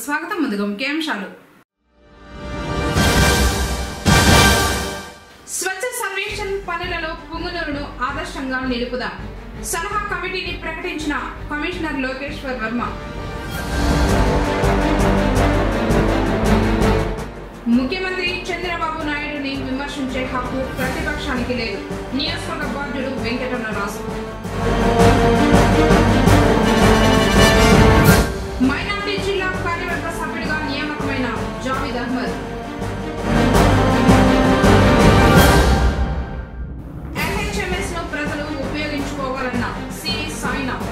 స్వాగతం ముందుగా ముఖ్యాంశాలు స్వచ్ఛ సర్వేక్షణ్ పనులలో పుంగునూరును ఆదర్శంగా నిలుపుదాం సలహా కమిటీని ప్రకటించిన కమిషనర్ లోకేశ్వర్ వర్మ ముఖ్యమంత్రి చంద్రబాబు నాయుడుని విమర్శించే హక్కు ప్రతిపక్షానికి లేదు నియోజకవర్గ బాధ్యుడు వెంకటరమణరాజు మైనార్టీ జిల్లా కార్యవర్గ సభ్యుడిగా నియామకమైన జావేద్ అహ్మద్ ఎల్హెచ్ఎంఎస్ ను ప్రజలు ఉపయోగించుకోవాలన్న సివి సాయినాథ్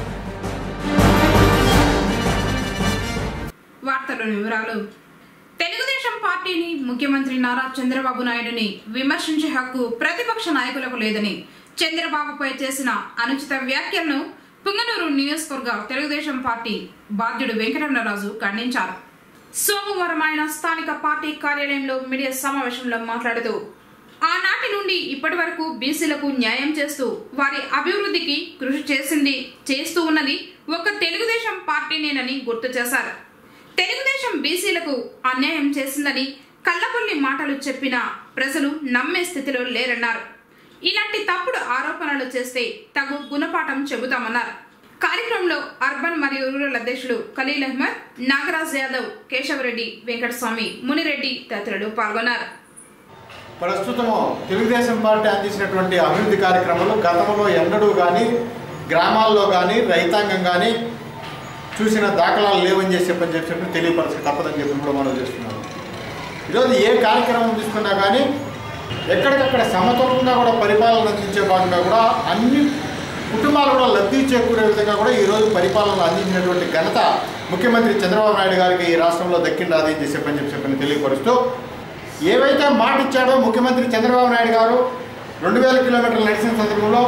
వార్తలోని వివరాలు తెలుగుదేశం పార్టీని ముఖ్యమంత్రి నారా చంద్రబాబు నాయుడుని విమర్శించే హక్కు ప్రతిపక్ష నాయకులకు లేదని చంద్రబాబుపై చేసిన అనుచిత వ్యాఖ్యలను పుంగనూరు నియోజకవర్గ తెలుగుదేశం పార్టీ బాధ్యుడు వెంకటరమణరాజు ఖండించారు సోమవారం ఆయన స్థానిక పార్టీ కార్యాలయంలో మీడియా సమావేశంలో మాట్లాడుతూ ఆనాటి నుండి ఇప్పటి వరకు బీసీలకు న్యాయం చేస్తూ వారి అభివృద్ధికి కృషి చేసింది చేస్తూ ఉన్నది ఒక తెలుగుదేశం పార్టీనేనని గుర్తు చేశారు తెలుగుదేశం బీసీలకు అన్యాయం చేసిందని కళ్ళబొల్లి మాటలు చెప్పిన ప్రజలు నమ్మే స్థితిలో లేరన్నారు ఇలాంటి తప్పుడు ఆరోపణలు చేస్తే తగు గుణపాఠం చెబుతామన్నారు కార్యక్రమంలో అర్బన్ మరియు రూరల్ అధ్యక్షులు ఖలీల్ అహ్మద్ నాగరాజ్ యాదవ్ కేశవరెడ్డి వెంకటస్వామి మునిరెడ్డి తదితరులు పాల్గొన్నారు ప్రస్తుతము తెలుగుదేశం పార్టీ అందించినటువంటి అభివృద్ధి కార్యక్రమాలు గతంలో ఎన్నడూ కానీ గ్రామాల్లో కానీ రైతాంగం కానీ చూసిన దాఖలాలు లేవని చేసి చెప్పని చెప్పి చెప్పి తెలియపరచక తప్పదని చెప్పి కూడా మనం చేస్తున్నాం ఈరోజు ఏ కార్యక్రమం తీసుకున్నా కానీ ఎక్కడికక్కడ సమతులంగా కూడా పరిపాలన అందించే భాగంగా కూడా అన్ని కుటుంబాలు కూడా లబ్ధి చేకూరే విధంగా కూడా ఈరోజు పరిపాలన అందించినటువంటి ఘనత ముఖ్యమంత్రి చంద్రబాబు నాయుడు గారికి ఈ రాష్ట్రంలో దక్కిండాది అని చెప్పి చెప్పని చెప్పి చెప్పని తెలియపరుస్తూ ఏవైతే మాట ఇచ్చాడో ముఖ్యమంత్రి చంద్రబాబు నాయుడు గారు రెండు వేల కిలోమీటర్లు నడిచిన సందర్భంలో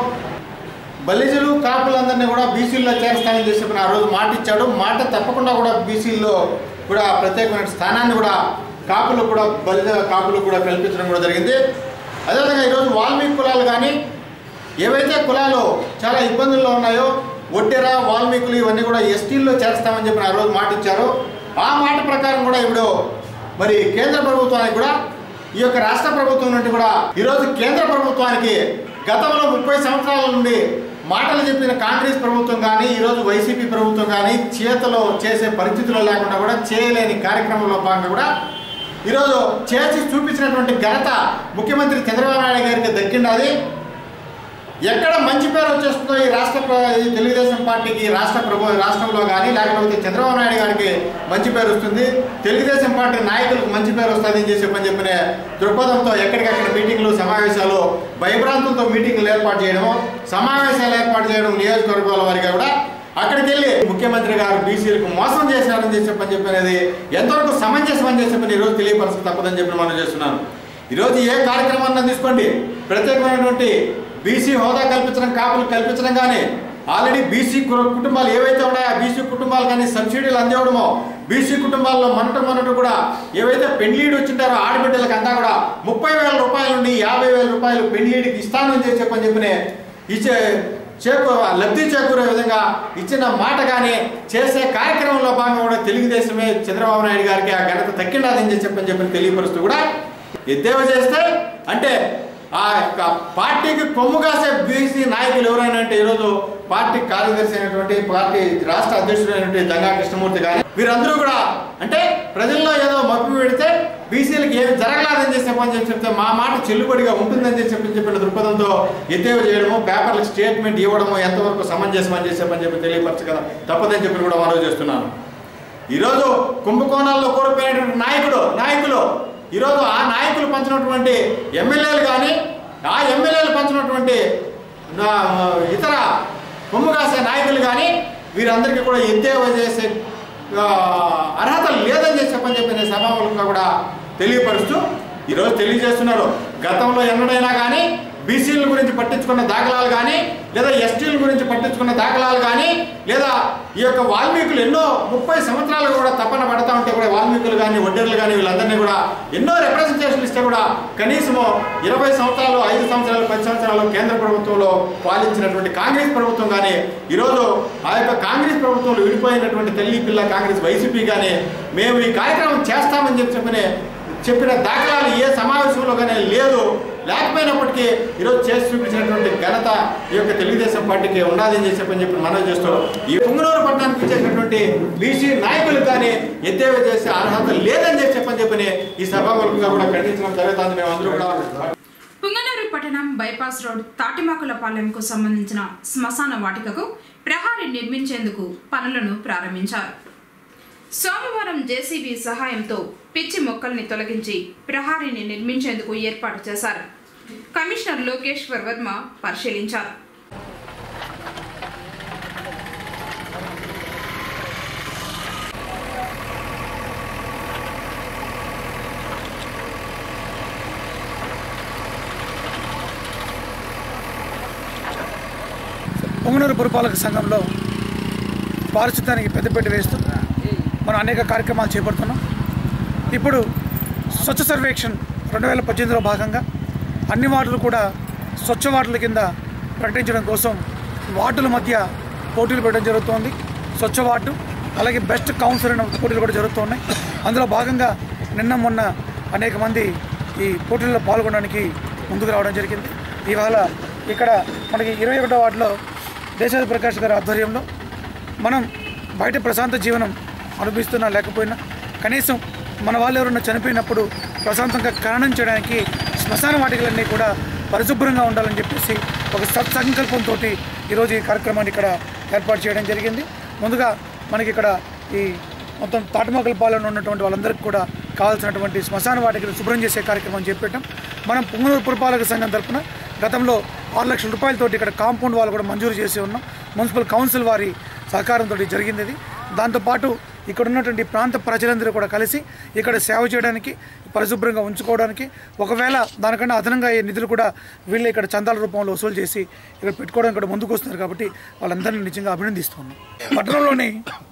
బలిజలు కాపులందరినీ కూడా బీసీల్లో చేరుస్తానని చెప్పి చెప్పిన ఆ రోజు మాట ఇచ్చాడు మాట తప్పకుండా కూడా బీసీల్లో కూడా ప్రత్యేకమైన స్థానాన్ని కూడా కాపులకు కూడా బలిజ కాపులకు కూడా కల్పించడం కూడా జరిగింది అదేవిధంగా ఈరోజు వాల్మీకి కులాలు కానీ ఏవైతే కులాలు చాలా ఇబ్బందుల్లో ఉన్నాయో ఒడ్డెర వాల్మీకులు ఇవన్నీ కూడా ఎస్టీల్లో చేస్తామని చెప్పి ఆ రోజు మాట ఇచ్చారు ఆ మాట ప్రకారం కూడా ఇప్పుడు మరి కేంద్ర ప్రభుత్వానికి కూడా ఈ యొక్క రాష్ట్ర ప్రభుత్వం నుండి కూడా ఈరోజు కేంద్ర ప్రభుత్వానికి గతంలో ముప్పై సంవత్సరాల నుండి మాటలు చెప్పిన కాంగ్రెస్ ప్రభుత్వం కానీ ఈరోజు వైసీపీ ప్రభుత్వం కానీ చేతలో చేసే పరిస్థితులు లేకుండా కూడా చేయలేని కార్యక్రమంలో భాగంగా కూడా ఈరోజు చేసి చూపించినటువంటి ఘనత ముఖ్యమంత్రి చంద్రబాబు నాయుడు గారికి దక్కిండాలి ఎక్కడ మంచి పేరు వచ్చేస్తుందో ఈ రాష్ట్ర ప్ర- ఈ తెలుగుదేశం పార్టీకి ఈ రాష్ట్ర ప్రభు రాష్ట్రంలో కానీ లేకపోతే చంద్రబాబు నాయుడు గారికి మంచి పేరు వస్తుంది తెలుగుదేశం పార్టీ నాయకులకు మంచి పేరు వస్తుంది అని చెప్పి చెప్పని చెప్పిన దృక్పథంతో ఎక్కడికక్కడ మీటింగ్లు సమావేశాలు భయభ్రాంతులతో మీటింగ్లు ఏర్పాటు చేయడము సమావేశాలు ఏర్పాటు చేయడం నియోజకవర్గాల వారిగా కూడా అక్కడికి వెళ్ళి ముఖ్యమంత్రి గారు బీసీలకు మోసం చేశారని చెప్పి చెప్పని చెప్పినది ఎంతవరకు సమంజసం అని చెప్పి ఈరోజు తెలియపరచక తప్పదని చెప్పి మనం చేస్తున్నాను ఈరోజు ఏ కార్యక్రమాన్ని తీసుకోండి ప్రత్యేకమైనటువంటి బీసీ హోదా కల్పించడం కాపులు కల్పించడం కానీ ఆల్రెడీ బీసీ కుటుంబాలు ఏవైతే ఉన్నాయో ఆ బీసీ కుటుంబాలు కానీ సబ్సిడీలు అందివ్వడమో బీసీ కుటుంబాల్లో మనట మనట కూడా ఏవైతే పెళ్లీడు వచ్చింటారో ఆడబిడ్డలకు అంతా కూడా ముప్పై వేల రూపాయల నుండి యాభై వేల రూపాయలు పెళ్లీడికి ఇస్తానని చెప్పి చెప్పని చెప్పిన ఇచ్చే చేకూ లబ్ధి చేకూరే విధంగా ఇచ్చిన మాట కానీ చేసే కార్యక్రమంలో భాగంగా కూడా తెలుగుదేశమే చంద్రబాబు నాయుడు గారికి ఆ ఘనత తక్కిండాలని చెప్పని చెప్పని తెలియపరుస్తూ కూడా ఎద్దేవా చేస్తే అంటే ఆ యొక్క పార్టీకి కొమ్ము కాసే బీసీ నాయకులు ఎవరైనా అంటే ఈరోజు పార్టీ కార్యదర్శి అయినటువంటి పార్టీ రాష్ట్ర అధ్యక్షుడు అయినటువంటి దంగా కృష్ణమూర్తి గాని వీరందరూ కూడా అంటే ప్రజల్లో ఏదో మప్పి పెడితే బీసీలకు ఏమి జరగలేదని చెప్పి చెప్పని చెప్పి చెప్తే మా మాట చెల్లుబడిగా ఉంటుందని చెప్పి చెప్పి చెప్పిన దృక్పథంతో ఎద్దేవా చేయడము పేపర్లకు స్టేట్మెంట్ ఇవ్వడము ఎంతవరకు సమంజసం అని చెప్పని చెప్పి తెలియపరచు కదా తప్పదని చెప్పి కూడా మనవి చేస్తున్నాను ఈరోజు కుంభకోణాల్లో కోల్పోయినటువంటి నాయకుడు నాయకులు ఈరోజు ఆ నాయకులు పంచినటువంటి ఎమ్మెల్యేలు కానీ ఆ ఎమ్మెల్యేలు పంచినటువంటి నా- ఇతర కొమ్ము కాసే నాయకులు కానీ వీరందరికీ కూడా ఎద్దేవా చేసే ఆ, అర్హత లేదని చెప్పి చెప్పని చెప్పిన సభాముఖంగా కూడా తెలియపరుస్తూ ఈరోజు తెలియజేస్తున్నారు గతంలో ఎన్నడైనా కానీ బీసీల గురించి పట్టించుకున్న దాఖలాలు కానీ లేదా ఎస్టీల గురించి పట్టించుకున్న దాఖలాలు కానీ లేదా ఈ యొక్క వాల్మీకులు ఎన్నో ముప్పై సంవత్సరాలు కూడా తపన పడతా ఉంటే కూడా వాల్మీకులు కానీ వడ్డేర్లు కానీ వీళ్ళందరినీ కూడా ఎన్నో రిప్రజెంటేషన్లు ఇస్తే కూడా కనీసము ఇరవై సంవత్సరాలు ఐదు సంవత్సరాలు పది సంవత్సరాలు కేంద్ర ప్రభుత్వంలో పాలించినటువంటి కాంగ్రెస్ ప్రభుత్వం కానీ ఈరోజు ఆ యొక్క కాంగ్రెస్ ప్రభుత్వంలో విడిపోయినటువంటి తల్లి పిల్ల కాంగ్రెస్ వైసీపీ కానీ మేము ఈ కార్యక్రమం చేస్తామని చెప్పి చెప్పిన చెప్పిన దాఖలాలు ఏ సమావేశంలో కానీ లేదు లేకపోయినప్పటికీ ఈరోజు చేసి చూపించినటువంటి ఘనత ఈ యొక్క తెలుగుదేశం పార్టీకి ఉండాలని చేసి చెప్పని చెప్పి మనం చేస్తూ ఈ పుంగనూరు పట్టణానికి ఇచ్చేటటువంటి బీసీ నాయకులకు కానీ ఎద్దేవా చేసే అర్హత లేదని చెప్పి చెప్పని చెప్పని ఈ సభాముఖంగా కూడా ఖండించడం జరుగుతుంది మేము అందరూ కూడా పుంగనూరు పట్టణం బైపాస్ రోడ్ తాటిమాకులపాలెంకు సంబంధించిన శ్మశాన వాటికకు ప్రహారీ నిర్మించేందుకు పనులను ప్రారంభించారు సోమవారం జేసీబీ సహాయంతో పిచ్చి మొక్కల్ని తొలగించి ప్రహారీని నిర్మించేందుకు ఏర్పాటు చేశారు కమిషనర్ లోకేశ్వర్ వర్మ పరిశీలించారు పొంగనూరు పురపాలక సంఘంలో పారిశుద్ధ్యానికి పెద్దపీట వేస్తూ మనం అనేక కార్యక్రమాలు చేపడుతున్నాం ఇప్పుడు స్వచ్ఛ సర్వేక్షణ్ రెండు వేల పద్దెనిమిదిలో భాగంగా అన్ని వార్డులు కూడా స్వచ్ఛ వార్డుల కింద ప్రకటించడం కోసం వార్డుల మధ్య పోటీలు పెట్టడం జరుగుతోంది స్వచ్ఛ వార్డు అలాగే బెస్ట్ కౌన్సిలర్ అనే పోటీలు కూడా జరుగుతున్నాయి అందులో భాగంగా నిన్న మొన్న అనేక మంది ఈ పోటీల్లో పాల్గొనడానికి ముందుకు రావడం జరిగింది ఇవాళ ఇక్కడ మనకి ఇరవై ఒకటో వార్డులో దేశాది ప్రకాష్ గారి ఆధ్వర్యంలో మనం బయట ప్రశాంత జీవనం అనుభవిస్తున్నా లేకపోయినా కనీసం మన వాళ్ళు ఎవరైనా చనిపోయినప్పుడు ప్రశాంతంగా ఖననం చేయడానికి శ్మశాన వాటికలన్నీ కూడా పరిశుభ్రంగా ఉండాలని చెప్పేసి ఒక సత్సంకల్పంతో ఈరోజు ఈ కార్యక్రమాన్ని ఇక్కడ ఏర్పాటు చేయడం జరిగింది ముందుగా మనకి ఇక్కడ ఈ మొత్తం తాటిమొక్కల పాలన ఉన్నటువంటి వాళ్ళందరికీ కూడా కావాల్సినటువంటి శ్మశాన వాటికలు శుభ్రం చేసే కార్యక్రమం చేపట్టాం మనం పుంగనూరు పురపాలక సంఘం తరఫున గతంలో ఆరు లక్షల రూపాయలతోటి ఇక్కడ కాంపౌండ్ వాళ్ళు కూడా మంజూరు చేసి ఉన్నాం మున్సిపల్ కౌన్సిల్ వారి సహకారంతో జరిగింది ఇది దాంతోపాటు ఇక్కడ ఉన్నటువంటి ప్రాంత ప్రజలందరూ కూడా కలిసి ఇక్కడ సేవ చేయడానికి పరిశుభ్రంగా ఉంచుకోవడానికి ఒకవేళ దానికన్నా అదనంగా అయ్యే నిధులు కూడా వీళ్ళు ఇక్కడ చందాల రూపంలో వసూలు చేసి ఇక్కడ పెట్టుకోవడానికి కూడా ముందుకు వస్తున్నారు కాబట్టి వాళ్ళందరినీ నిజంగా అభినందిస్తున్నాం పట్టణంలోని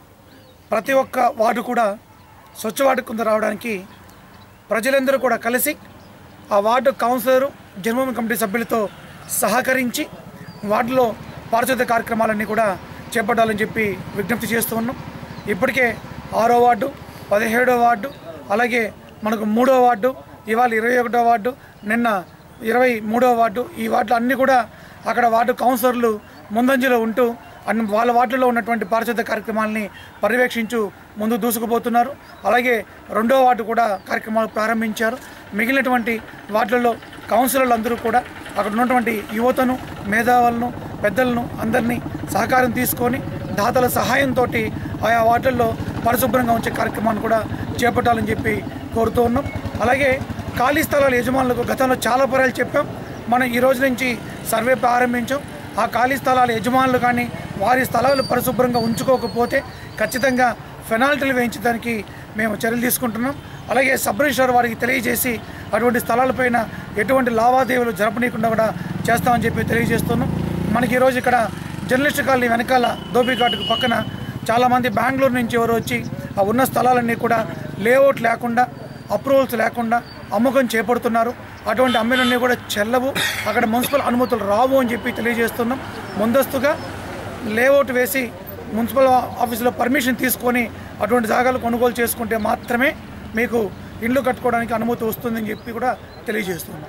ప్రతి ఒక్క వార్డు కూడా స్వచ్ఛ వార్డు కింద రావడానికి ప్రజలందరూ కూడా కలిసి ఆ వార్డు కౌన్సిలరు జన్మభూమి కమిటీ సభ్యులతో సహకరించి వార్డులో పారిశుద్ధ్య కార్యక్రమాలన్నీ కూడా చేపట్టాలని చెప్పి విజ్ఞప్తి చేస్తూ ఉన్నాం ఇప్పటికే ఆరో వార్డు పదిహేడో వార్డు అలాగే మనకు మూడో వార్డు ఇవాళ ఇరవై ఒకటో వార్డు నిన్న ఇరవై మూడో వార్డు ఈ వార్డులు అన్నీ కూడా అక్కడ వార్డు కౌన్సిలర్లు ముందంజలో ఉంటూ అన్ని వాళ్ళ వార్డులో ఉన్నటువంటి పారిశుద్ధ్య కార్యక్రమాలని పర్యవేక్షించు ముందు దూసుకుపోతున్నారు అలాగే రెండో వార్డు కూడా కార్యక్రమాలు ప్రారంభించారు మిగిలినటువంటి వార్డులలో కౌన్సిలర్లు అందరూ కూడా అక్కడ ఉన్నటువంటి యువతను మేధావులను పెద్దలను అందరినీ సహకారం తీసుకొని దాతల సహాయంతో ఆయా వార్డుల్లో పరిశుభ్రంగా ఉంచే కార్యక్రమాన్ని కూడా చేపట్టాలని చెప్పి కోరుతూ ఉన్నాం అలాగే ఖాళీ స్థలాల యజమానులకు గతంలో చాలా పర్యాలు చెప్పాం మనం ఈ రోజు నుంచి సర్వే ప్రారంభించాం ఆ ఖాళీ స్థలాల యజమానులు కానీ వారి స్థలాలు పరిశుభ్రంగా ఉంచుకోకపోతే ఖచ్చితంగా పెనాల్టీలు వేయించడానికి మేము చర్యలు తీసుకుంటున్నాం అలాగే సబ్ రిజిస్టర్ వారికి తెలియజేసి అటువంటి స్థలాలపైన ఎటువంటి లావాదేవీలు జరపనీయకుండా కూడా చేస్తామని చెప్పి తెలియజేస్తున్నాం మనకి ఈరోజు ఇక్కడ జర్నలిస్ట్ కాలనీ వెనకాల ధోబీఘాట్కు పక్కన చాలామంది బెంగళూరు నుంచి ఎవరు వచ్చి ఆ ఉన్న స్థలాలన్నీ కూడా లేఅవుట్ లేకుండా అప్రూవల్స్ లేకుండా అమ్మకం చేపడుతున్నారు అటువంటి అమ్మలన్నీ కూడా చెల్లవు అక్కడ మున్సిపల్ అనుమతులు రావు అని చెప్పి తెలియజేస్తున్నాం ముందస్తుగా లేఅవుట్ వేసి మున్సిపల్ ఆఫీసులో పర్మిషన్ తీసుకొని అటువంటి జాగాలు కొనుగోలు చేసుకుంటే మాత్రమే మీకు ఇల్లు కట్టుకోవడానికి అనుమతి వస్తుందని చెప్పి కూడా తెలియజేస్తున్నాం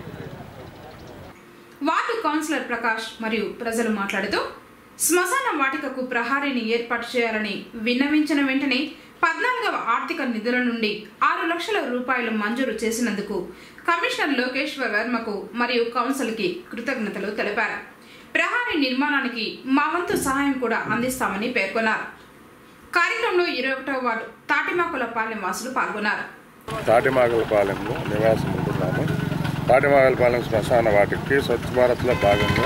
వార్డు కౌన్సిలర్ ప్రకాష్ మరియు ప్రజలు మాట్లాడుతూ శ్మశాన వాటికకు ప్రహారీని ఏర్పాటు చేయాలని విన్నవించిన వెంటనే పద్నాలుగవ ఆర్థిక నిధుల నుండి ఆరు లక్షల రూపాయలు మంజూరు చేసినందుకు కమిషనర్ లోకేశ్వర్ వర్మకు మరియు కౌన్సిల్కి కృతజ్ఞతలు తెలిపారు ప్రహారీ నిర్మాణానికి మా వంతు సహాయం కూడా అందిస్తామని పేర్కొన్నారు కార్యక్రమంలో ఇరవై ఒకటవ వార్డు తాటిమాకుల పాలెం వాసులు పాల్గొన్నారు తాటిమాగలపాలెంలో నివాసం ఉంటున్నాము తాటిమాగలపాలెం శ్మశాన వాటికి స్వచ్ఛ భారత్లో భాగంగా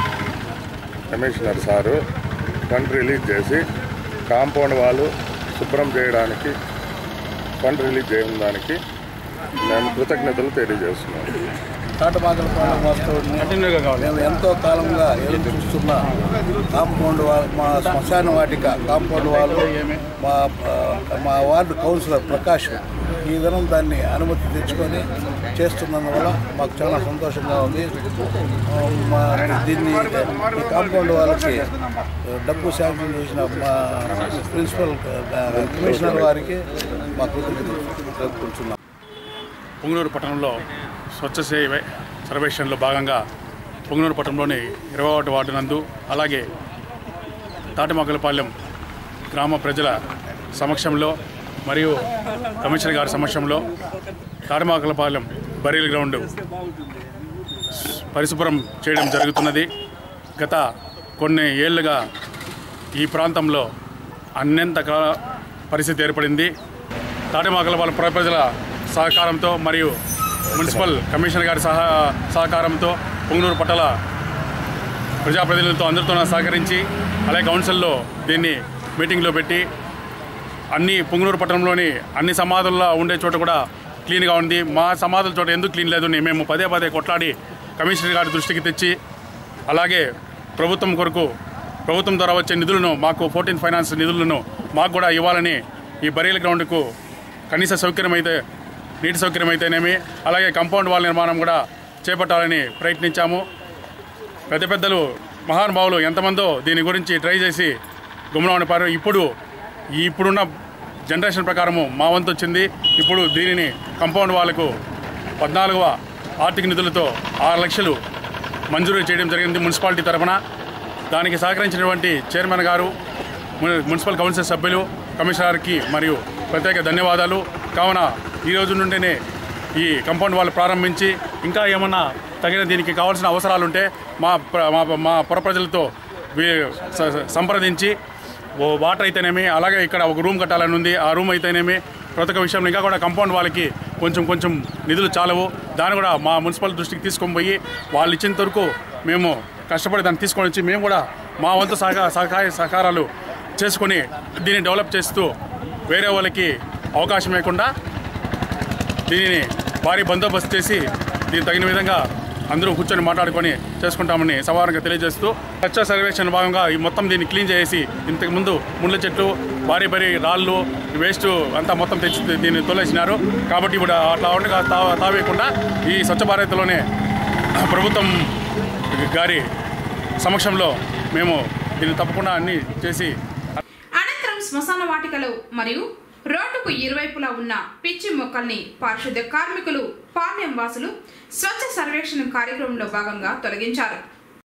కమిషనర్ సారు ఫండ్ రిలీజ్ చేసి కాంపౌండ్ వాళ్ళు శుభ్రం చేయడానికి ఫండ్ రిలీజ్ చేయడం దానికి మేము కృతజ్ఞతలు తెలియజేస్తున్నాము తాటమాకలపాలెం వాస్తవుడిని మేము ఎంతో కాలంగా ఎదురు చూస్తున్న కాంపౌండ్ వా- మా శ్మశాన వాటిక కాంపౌండ్ వాళ్ళు మా మా వార్డు కౌన్సిలర్ ప్రకాష్ ఈ దినం దాన్ని అనుమతి తెచ్చుకొని చేస్తున్నందువల్ల మాకు చాలా సంతోషంగా ఉంది ఆ, మా దీన్ని ఈ కాంపౌండ్ వాళ్ళకి డబ్బు శాంక్షన్ చేసిన మా ప్రిన్సిపల్ ఆ, కమిషనర్ వారికి మా కృతజ్ఞతలు తెలుపుకుంటున్నాం పుంగనూరు పట్టణంలో స్వచ్ఛ సేవ సర్వేక్షన్లో భాగంగా పుంగనూరు పట్టణంలోని ఇరవై ఒకటి వార్డు నందు అలాగే తాటిమగలపాలెం గ్రామ ప్రజల సమక్షంలో మరియు కమిషనర్ గారి సమక్షంలో తాటిమగలపాలెం బరీల్ గ్రౌండ్ పరిశుభ్రం చేయడం జరుగుతున్నది గత కొన్ని ఏళ్లుగా ఈ ప్రాంతంలో అన్నంత కా- పరిస్థితి ఏర్పడింది తాటిమాకలపాలెం పుర ప్రజల సహకారంతో మరియు మున్సిపల్ కమిషనర్ గారి సహా సహకారంతో పొంగనూరు పట్టణ ప్రజాప్రతినిధులతో అందరితో సహకరించి అలాగే కౌన్సిల్లో దీన్ని మీటింగ్లో పెట్టి అన్ని పొంగనూరు పట్టణంలోని అన్ని సమాధుల్లో ఉండే చోట కూడా క్లీన్గా ఉంది మా సమాధుల చోట ఎందుకు క్లీన్ లేదు అని మేము పదే పదే కొట్లాడి కమిషనర్ గారి దృష్టికి తెచ్చి అలాగే ప్రభుత్వం కొరకు ప్రభుత్వం ద్వారా వచ్చే నిధులను మాకు ఫోర్టీన్ ఫైనాన్స్ నిధులను మాకు కూడా ఇవ్వాలని ఈ బరీల గ్రౌండ్కు కనీస సౌకర్యం అయితే నీటి సౌకర్యం అయితేనేమి అలాగే కాంపౌండ్ వాల్ నిర్మాణం కూడా చేపట్టాలని ప్రయత్నించాము పెద్ద పెద్దలు మహానుభావులు ఎంతమందో దీని గురించి ట్రై చేసి గుమ్మనం అనిపారు ఇప్పుడు ఈ ఇప్పుడున్న జనరేషన్ ప్రకారము మా వంతు వచ్చింది ఇప్పుడు దీనిని కంపౌండ్ వాళ్ళకు పద్నాలుగవ ఆర్థిక నిధులతో ఆరు లక్షలు మంజూరు చేయడం జరిగింది మున్సిపాలిటీ తరఫున దానికి సహకరించినటువంటి చైర్మన్ గారు మున్- మున్సిపల్ కౌన్సిల్ సభ్యులు కమిషనర్కి మరియు ప్రత్యేక ధన్యవాదాలు కావున ఈ రోజు నుండినే ఈ కంపౌండ్ వాళ్ళు ప్రారంభించి ఇంకా ఏమన్నా తగిన దీనికి కావాల్సిన అవసరాలు ఉంటే మా ప్ర- మా మా పుర ప్రజలతో వీ- స- స- సంప్రదించి ఓ వాటర్ అయితేనేమి అలాగే ఇక్కడ ఒక రూమ్ కట్టాలని ఉంది ఆ రూమ్ అయితేనేమి ప్రతి ఒక్క విషయంలో ఇంకా కూడా కంపౌండ్ వాళ్ళకి కొంచెం కొంచెం నిధులు చాలవు దాన్ని కూడా మా మున్సిపల్ దృష్టికి తీసుకొని పోయి వాళ్ళు ఇచ్చేంత వరకు మేము కష్టపడి దాన్ని తీసుకొని వచ్చి మేము కూడా మా వంతు సహకార సహకార సహకారాలు చేసుకొని దీన్ని డెవలప్ చేస్తూ వేరే వాళ్ళకి అవకాశం లేకుండా దీనిని భారీ బందోబస్తు చేసి దీని తగిన విధంగా అందరూ కూర్చొని మాట్లాడుకొని చేసుకుంటామని సవారంగా తెలియజేస్తూ స్వచ్ఛ సర్వేక్షణ భాగంగా ఈ మొత్తం దీన్ని క్లీన్ చేసి ఇంతకు ముందు ముళ్ళ చెట్లు భారీ భారీ రాళ్ళు వేస్ట్ అంతా మొత్తం తెచ్చి దీన్ని తొలేసినారు కాబట్టి ఇప్పుడు అట్లా ఉండగా తా తావేయకుండా ఈ స్వచ్ఛ భారత్లోనే ప్రభుత్వం గారి సమక్షంలో మేము దీన్ని తప్పకుండా అన్నీ చేసి అనంతరం శ్మశాన వాటికలు మరియు రోడ్డుకు ఇరువైపులా ఉన్న పిచ్చి మొక్కల్ని పారిశుద్ధ్య కార్మికులు పాలెం వాసులు స్వచ్ఛ సర్వేక్షణ కార్యక్రమంలో భాగంగా తొలగించారు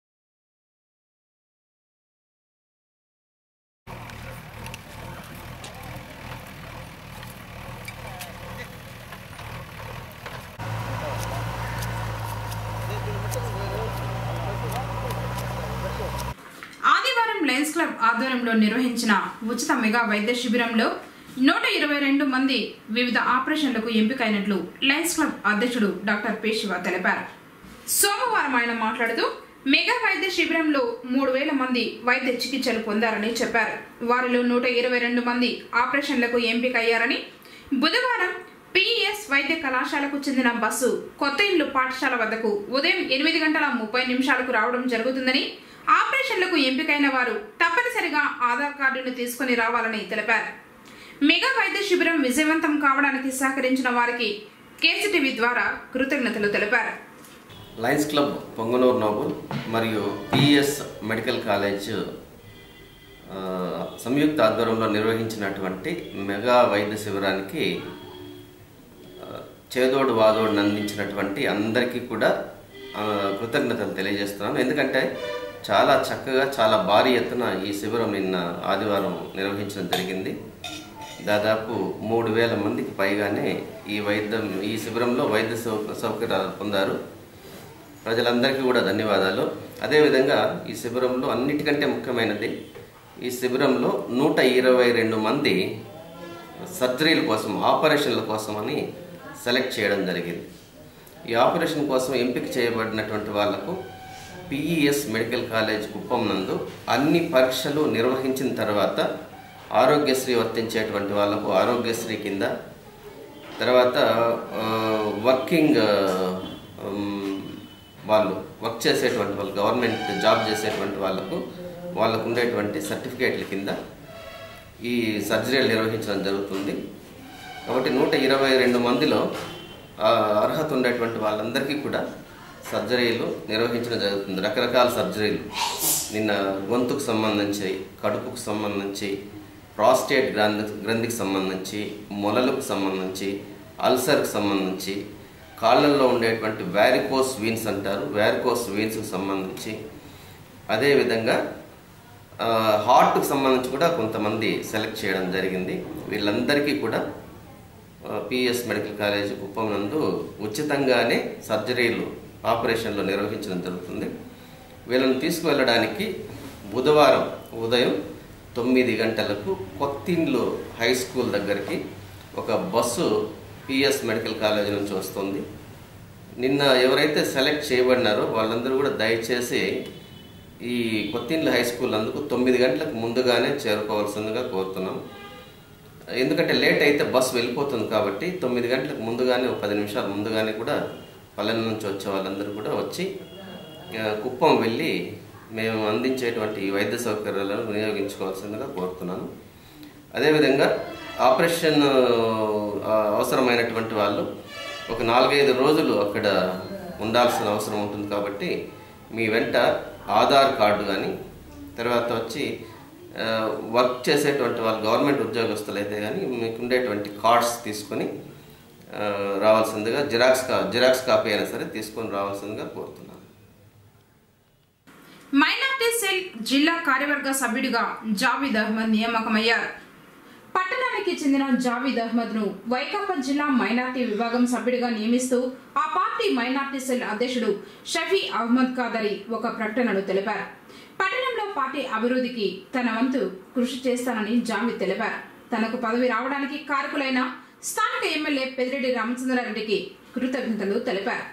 ఆదివారం లయన్స్ క్లబ్ ఆధ్వర్యంలో నిర్వహించిన ఉచిత మెగా వైద్య శిబిరంలో నూట ఇరవై రెండు మంది వివిధ ఆపరేషన్లకు ఎంపికైనట్లు లయన్స్ క్లబ్ అధ్యక్షుడు డాక్టర్ పి శివ తెలిపారు సోమవారం ఆయన మాట్లాడుతూ మెగా వైద్య శిబిరంలో మూడు వేల మంది వైద్య చికిత్సలు పొందారని చెప్పారు వారిలో నూట ఇరవై రెండు మంది ఆపరేషన్లకు ఎంపికయ్యారని బుధవారం పిఎస్ వైద్య కళాశాలకు చెందిన బస్సు కొత్త ఇల్లు పాఠశాల వద్దకు ఉదయం ఎనిమిది గంటల ముప్పై నిమిషాలకు రావడం జరుగుతుందని ఆపరేషన్లకు ఎంపికైన వారు తప్పనిసరిగా ఆధార్ కార్డును తీసుకుని రావాలని తెలిపారు మెగా వైద్య శిబిరం విజయవంతం కావడానికి సహకరించిన వారికి కేసీటీవీ ద్వారా కృతజ్ఞతలు తెలిపారు లయన్స్ క్లబ్ పొంగనూరు నోబుల్ మరియు పిఎస్ మెడికల్ కాలేజ్ ఆ, సంయుక్త ఆధ్వర్యంలో నిర్వహించినటువంటి మెగా వైద్య శిబిరానికి ఆ, చేదోడు వాదోడు అందించినటువంటి అందరికీ కూడా ఆ, కృతజ్ఞతలు తెలియజేస్తున్నాను ఎందుకంటే చాలా చక్కగా చాలా భారీ ఎత్తున ఈ శిబిరం నిన్న ఆదివారం నిర్వహించడం జరిగింది దాదాపు మూడు వేల మందికి పైగానే ఈ వైద్యం ఈ శిబిరంలో వైద్య సౌ- సౌకర్యాలు పొందారు ప్రజలందరికీ కూడా ధన్యవాదాలు అదేవిధంగా ఈ శిబిరంలో అన్నిటికంటే ముఖ్యమైనది ఈ శిబిరంలో నూట ఇరవై రెండు మంది సర్జరీల కోసం ఆపరేషన్ల కోసమని సెలెక్ట్ చేయడం జరిగింది ఈ ఆపరేషన్ కోసం ఎంపిక చేయబడినటువంటి వాళ్లకు పిఈఎస్ మెడికల్ కాలేజ్ కుప్పం నందు అన్ని పరీక్షలు నిర్వహించిన తర్వాత ఆరోగ్యశ్రీ వర్తించేటువంటి వాళ్లకు ఆరోగ్యశ్రీ కింద తర్వాత ఆ, వర్కింగ్ ఆ, ఉమ్, వాళ్ళు వర్క్ చేసేటువంటి వాళ్ళు గవర్నమెంట్ జాబ్ చేసేటువంటి వాళ్ళకు వాళ్ళకు ఉండేటువంటి సర్టిఫికేట్ల కింద ఈ సర్జరీలు నిర్వహించడం జరుగుతుంది కాబట్టి నూట ఇరవై రెండు మందిలో ఆ, అర్హత ఉండేటువంటి వాళ్ళందరికీ కూడా సర్జరీలు నిర్వహించడం జరుగుతుంది రకరకాల సర్జరీలు నిన్న గొంతుకు సంబంధించి కడుపుకు సంబంధించి ప్రాస్టేట్ గ్రంథి గ్రంథికి సంబంధించి మొలలకు సంబంధించి అల్సర్కి సంబంధించి కాళ్ళల్లో ఉండేటువంటి వ్యారికోస్ వీన్స్ అంటారు వ్యారికోస్ వీన్స్కి సంబంధించి అదేవిధంగా ఆ, హార్ట్కి సంబంధించి కూడా కొంతమంది సెలెక్ట్ చేయడం జరిగింది వీళ్ళందరికీ కూడా పిఎస్ మెడికల్ కాలేజ్ కుప్పం నందు ఉచితంగానే సర్జరీలు ఆపరేషన్లు నిర్వహించడం జరుగుతుంది వీళ్ళని తీసుకువెళ్ళడానికి బుధవారం ఉదయం తొమ్మిది గంటలకు కొత్తిండ్లు హై స్కూల్ దగ్గరికి ఒక బస్సు పిఎస్ మెడికల్ కాలేజ్ నుంచి వస్తుంది నిన్న ఎవరైతే సెలెక్ట్ చేయబడినారో వాళ్ళందరూ కూడా దయచేసి ఈ కొత్తిండ్ల హై స్కూల్ అందుకు తొమ్మిది గంటలకు ముందుగానే చేరుకోవాల్సిందిగా కోరుతున్నాం ఎందుకంటే లేట్ అయితే బస్ వెళ్ళిపోతుంది కాబట్టి తొమ్మిది గంటలకు ముందుగానే ఒక పది నిమిషాలు ముందుగానే కూడా పల్లెల నుంచి వచ్చే వాళ్ళందరూ కూడా వచ్చి ఆ, కుప్పం వెళ్ళి మేము అందించేటువంటి ఈ వైద్య సౌకర్యాలను వినియోగించుకోవాల్సిందిగా కోరుతున్నాను అదేవిధంగా ఆపరేషన్ ఆ, అవసరమైనటువంటి వాళ్ళు ఒక నాలుగైదు రోజులు అక్కడ ఉండాల్సిన అవసరం ఉంటుంది కాబట్టి మీ వెంట ఆధార్ కార్డు కానీ తర్వాత వచ్చి ఆ, వర్క్ చేసేటువంటి వాళ్ళు గవర్నమెంట్ ఉద్యోగస్తులు అయితే కానీ మీకు ఉండేటువంటి కార్డ్స్ తీసుకొని ఆ, రావాల్సిందిగా జిరాక్స్ కా జిరాక్స్ కాపీ అయినా సరే తీసుకొని రావాల్సిందిగా కోరుతున్నాను మైనార్టీ సెల్ జిల్లా కార్యవర్గ సభ్యుడిగా జావీద్ అహ్మద్ నియామకమయ్యారు పట్టణానికి చెందిన జావీద్ అహ్మద్ ను వైకాపా జిల్లా మైనార్టీ విభాగం సభ్యుడిగా నియమిస్తూ ఆ పార్టీ మైనార్టీ సెల్ అధ్యక్షుడు షఫీ అహ్మద్ కాదరి ఒక ప్రకటనలో తెలిపారు పట్టణంలో పార్టీ అభివృద్ధికి తన వంతు కృషి చేస్తానని జావీద్ తెలిపారు తనకు పదవి రావడానికి కారకులైన స్థానిక ఎమ్మెల్యే పెదిరెడ్డి రామచంద్రారెడ్డికి కృతజ్ఞతలు తెలిపారు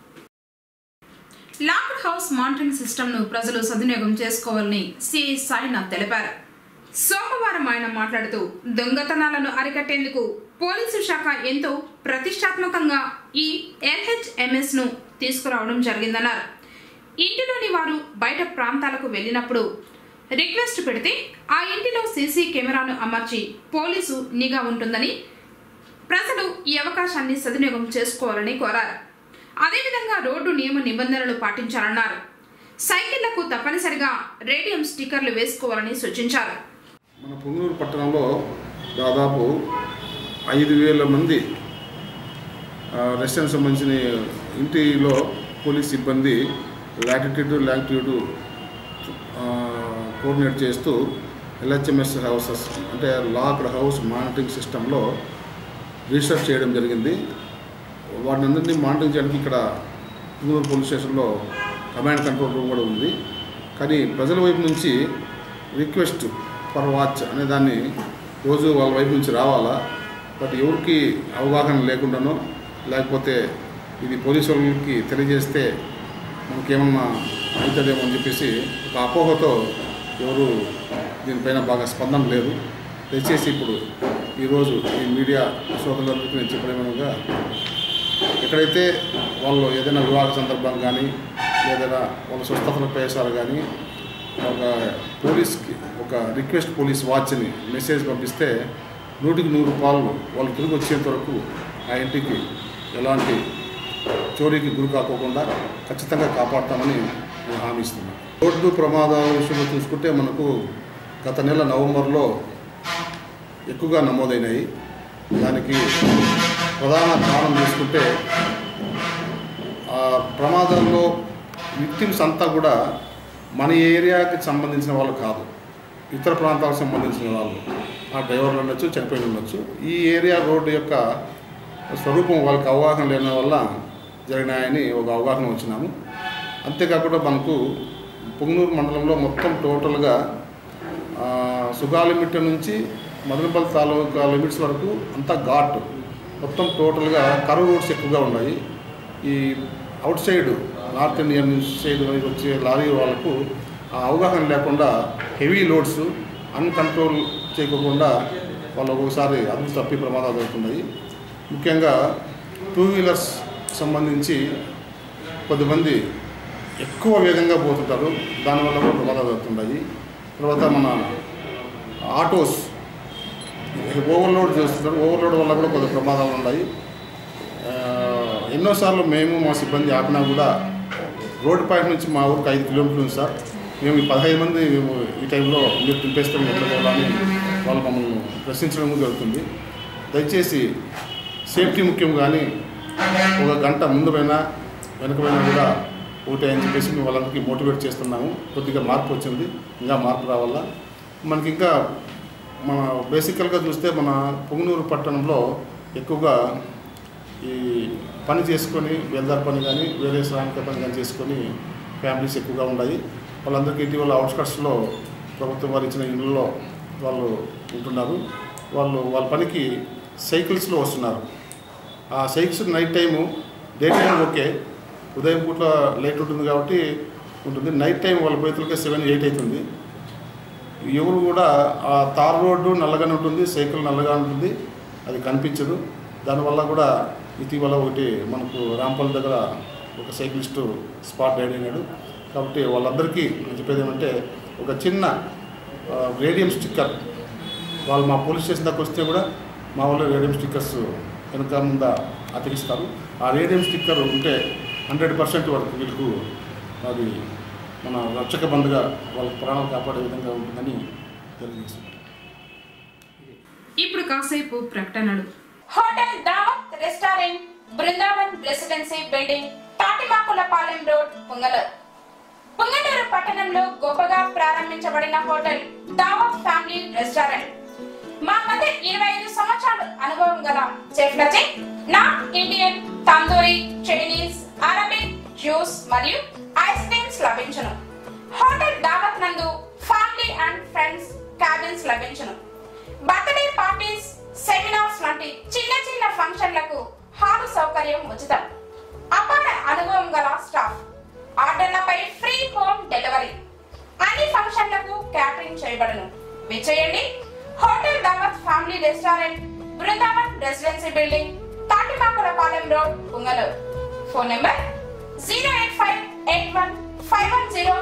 లాక్డ్ హౌస్ మానిటరింగ్ సిస్టమ్ ను ప్రజలు సద్వినియోగం చేసుకోవాలని సిఐ సాయినాథ్ తెలిపారు సోమవారం ఆయన మాట్లాడుతూ దొంగతనాలను అరికట్టేందుకు పోలీసు శాఖ ఎంతో ప్రతిష్టాత్మకంగా ఈ ఎల్హెచ్ఎంఎస్ ను తీసుకురావడం జరిగిందన్నారు ఇంటిలోని వారు బయట ప్రాంతాలకు వెళ్ళినప్పుడు రిక్వెస్ట్ పెడితే ఆ ఇంటిలో సీసీ కెమెరాను అమర్చి పోలీసు నిఘా ఉంటుందని ప్రజలు ఈ అవకాశాన్ని సద్వినియోగం చేసుకోవాలని కోరారు అదేవిధంగా రోడ్డు నియమ నిబంధనలు పాటించాలన్నారు సైకిళ్లకు తప్పనిసరిగా రేడియం స్టిక్కర్లు వేసుకోవాలని సూచించారు మన పొంగనూరు పట్టణంలో దాదాపు ఐదు వేల మంది రెసిడెంట్ సంబంధించిన ఇంటిలో పోలీస్ సిబ్బంది లాటిట్యూడ్ లాంగిట్యూడ్ కోఆర్డినేట్ చేస్తూ ఎల్హెచ్ఎంఎస్ హౌసెస్ అంటే లాక్డ్ హౌస్ మానిటరింగ్ సిస్టంలో రిజిస్టర్ చేయడం జరిగింది వాటిని అందరినీ మానిటరింగ్ చేయడానికి ఇక్కడ పొంగనూరు పోలీస్ స్టేషన్లో కమాండ్ కంట్రోల్ రూమ్ కూడా ఉంది కానీ ప్రజల వైపు నుంచి రిక్వెస్ట్ ఫర్ వాచ్ అనే దాన్ని రోజు వాళ్ళ వైపు నుంచి రావాలా బట్ ఎవరికి అవగాహన లేకుండానో లేకపోతే ఇది పోలీసు వాళ్ళకి తెలియజేస్తే మనకేమన్నా అవుతుందేమో అని చెప్పేసి ఒక అపోహతో ఎవరు దీనిపైన బాగా స్పందన లేదు దయచేసి ఇప్పుడు ఈరోజు ఈ మీడియా సోదరులందరికీ నేను చెప్పడమేమనగా ఎక్కడైతే వాళ్ళు ఏదైనా వివాహ సందర్భం కానీ ఏదైనా వాళ్ళ స్వస్థతల ప్రవేశాలు కానీ ఒక పోలీస్కి ఒక రిక్వెస్ట్ పోలీస్ వాచ్ని మెసేజ్ పంపిస్తే నూటికి నూరు రూపాయలు వాళ్ళు తిరిగి వచ్చేంత వరకు ఆ ఇంటికి ఎలాంటి చోరీకి గురి కాకోకుండా ఖచ్చితంగా కాపాడతామని నేను హామీ ఇస్తున్నాను రోడ్డు ప్రమాదాల విషయంలో చూసుకుంటే మనకు గత నెల నవంబర్లో ఎక్కువగా నమోదైనాయి దానికి ప్రధాన కారణం చూసుకుంటే ఆ ప్రమాదంలో విక్టిమ్స్ అంతా కూడా మన ఏరియాకి సంబంధించిన వాళ్ళు కాదు ఇతర ప్రాంతాలకు సంబంధించిన వాళ్ళు ఆ డ్రైవర్లు ఉండొచ్చు చనిపోయి ఉండొచ్చు ఈ ఏరియా రోడ్డు యొక్క స్వరూపం వాళ్ళకి అవగాహన లేని వల్ల జరిగినాయని ఒక అవగాహన వచ్చినాము అంతేకాకుండా మనకు పొంగనూరు మండలంలో మొత్తం టోటల్గా ఆ, సుగాలిమిట్ట నుంచి మదనపల్లి తాలూకా లిమిట్స్ వరకు అంతా ఘాట్ మొత్తం టోటల్గా కరువు రోడ్స్ ఎక్కువగా ఉన్నాయి ఈ outside north Indian side వైపు వచ్చే లారీ వాళ్ళకు ఆ అవగాహన లేకుండా హెవీ లోడ్స్ అన్కంట్రోల్ చేయకోకుండా వాళ్ళు ఒక్కొక్కసారి అదుపు తప్పి ప్రమాదాలు అవుతున్నాయి ముఖ్యంగా టూ వీలర్స్ సంబంధించి కొద్దిమంది ఎక్కువ వేగంగా పోతుంటారు దానివల్ల కూడా ప్రమాదాలు జరుగుతుంటాయి తర్వాత మన ఆటోస్ ఓవర్లోడ్ చేస్తుంటారు ఓవర్లోడ్ వల్ల కూడా కొంత ప్రమాదాలు ఉన్నాయి ఆ, ఎన్నోసార్లు మేము మా సిబ్బంది ఆపినా కూడా రోడ్డు పాయింట్ నుంచి మా ఊరికి ఐదు కిలోమీటర్లు ఉంది సార్ మేము ఈ పదహైదు మంది మేము ఈ టైంలో మీరు దింపేస్తాం ఎట్లా పోవాలని వాళ్ళు మమ్మల్ని ప్రశ్నించడం కూడా జరుగుతుంది దయచేసి సేఫ్టీ ముఖ్యం కానీ ఒక గంట ముందు పోయినా వెనక పోయినా కూడా ఒకటే అని చెప్పేసి మేము వాళ్ళందరికీ మోటివేట్ చేస్తున్నాము కొద్దిగా మార్పు వచ్చింది ఇంకా మార్పు రావాలా మనకి ఇంకా మన బేసికల్గా చూస్తే మన పొంగనూరు పట్టణంలో ఎక్కువగా ఈ పని చేసుకొని వెల్దార్ పని కానీ వేరే శ్రామిక పని కానీ చేసుకొని ఫ్యామిలీస్ ఎక్కువగా ఉన్నాయి వాళ్ళందరికీ ఇటీవల అవుట్స్కట్స్లో ప్రభుత్వం వారు ఇచ్చిన ఇళ్ళలో వాళ్ళు ఉంటున్నారు వాళ్ళు వాళ్ళ పనికి సైకిల్స్లో వస్తున్నారు ఆ cycles night time day time okay ఉదయం పూట లైట్ ఉంటుంది కాబట్టి ఉంటుంది నైట్ టైం వాళ్ళ పోయితులకే సెవెన్ ఎయిట్ అవుతుంది ఎవరు కూడా ఆ తార్ రోడ్డు నల్లగానే ఉంటుంది సైకిల్ నల్లగా ఉంటుంది అది కనిపించదు దానివల్ల కూడా ఇటీవల ఒకటి మనకు రాంపల్లి దగ్గర ఒక సైక్లిస్టు స్పాట్ డైడ్ అయినాడు కాబట్టి వాళ్ళందరికీ నేను చెప్పేది ఏమంటే ఒక చిన్న ఆ, రేడియం స్టిక్కర్ వాళ్ళు మా పోలీస్ స్టేషన్ దాకా వస్తే కూడా మా వాళ్ళు రేడియం స్టిక్కర్స్ వెనక ముంద అతికిస్తారు ఆ రేడియం స్టిక్కర్ ఉంటే హండ్రెడ్ పర్సెంట్ వాళ్ళకి వీళ్ళకు అది మన రక్షక బంధుగా వాళ్ళ ప్రాణాలు కాపాడే విధంగా ఉంటుందని తెలియజేస్తున్నాను ఇప్పుడు కాసేపు ప్రకటనలు hotel Dawat restaurant Brindavan residency building Tatimakulapalem road Pungalur Punganur పట్టణంలో గొప్పగా ప్రారంభించబడిన హోటల్ దావత్ ఫ్యామిలీ రెస్టారెంట్ మా మధ్య ఇరవై ఐదు సంవత్సరాల అనుభవం గల చెఫ్లచే north Indian tandoori Chinese Arabic juice మరియు ఐస్ క్రీమ్స్ లభించును హోటల్ దావత్ నందు ఫ్యామిలీ అండ్ ఫ్రెండ్స్ క్యాబిన్స్ లభించును బర్త్డే పార్టీస్ సెమినార్స్ వంటి చిన్న చిన్న ఫంక్షన్లకు హాలు సౌకర్యం ఉచితం అపార అనుభవం గల స్టాఫ్ ఆర్డర్లపై ఫ్రీ హోమ్ డెలివరీ అన్ని ఫంక్షన్లకు క్యాటరింగ్ చేయబడును విచేయండి hotel Dawat family restaurant Brindavan residency building Tatimakulapalem road Pungalur phone number zero eight five eight one five one zero